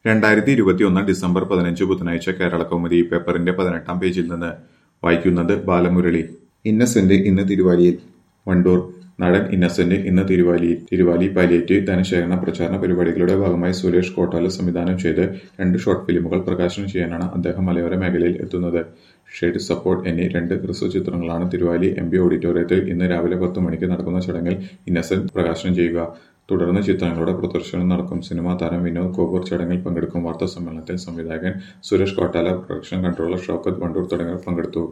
രണ്ടായിരത്തി ഇരുപത്തിയൊന്ന് ഡിസംബർ പതിനഞ്ച് ബുധനാഴ്ച കേരള കൗമുദി പേപ്പറിന്റെ പതിനെട്ടാം പേജിൽ നിന്ന് വായിക്കുന്നത് ബാലമുരളി ഇന്നസെന്റ് ഇന്ന് തിരുവാലിയിൽ വണ്ടൂർ നടൻ ഇന്നസെന്റ് ഇന്ന് തിരുവാലിയിൽ തിരുവാലി പാലിയേറ്റീവ് ധനശേഖരണ പ്രചാരണ പരിപാടികളുടെ ഭാഗമായി സുരേഷ് കോട്ടാല സംവിധാനം ചെയ്ത് രണ്ട് ഷോർട്ട് ഫിലിമുകൾ പ്രകാശനം ചെയ്യാനാണ് അദ്ദേഹം മലയോര മേഖലയിൽ എത്തുന്നത് ഷെയ്ഡ് സപ്പോർട്ട് എന്നീ രണ്ട് ഹ്രസ്വ ചിത്രങ്ങളാണ് തിരുവാലി എം പി ഓഡിറ്റോറിയത്തിൽ ഇന്ന് രാവിലെ പത്ത് മണിക്ക് നടക്കുന്ന ചടങ്ങിൽ ഇന്നസെന്റ് പ്രകാശനം ചെയ്യുക തുടർന്ന് ചിത്രങ്ങളുടെ പ്രദർശനം നടക്കും സിനിമാ താരം വിനോദ് കോപൂർ ചടങ്ങിൽ പങ്കെടുക്കും വാർത്താ സമ്മേളനത്തിൽ സംവിധായകൻ സുരേഷ് കോട്ടാല പ്രൊഡക്ഷൻ കൺട്രോളർ ഷൗക്കത്ത് വണ്ടൂർ തുടങ്ങിയവർ പങ്കെടുത്തു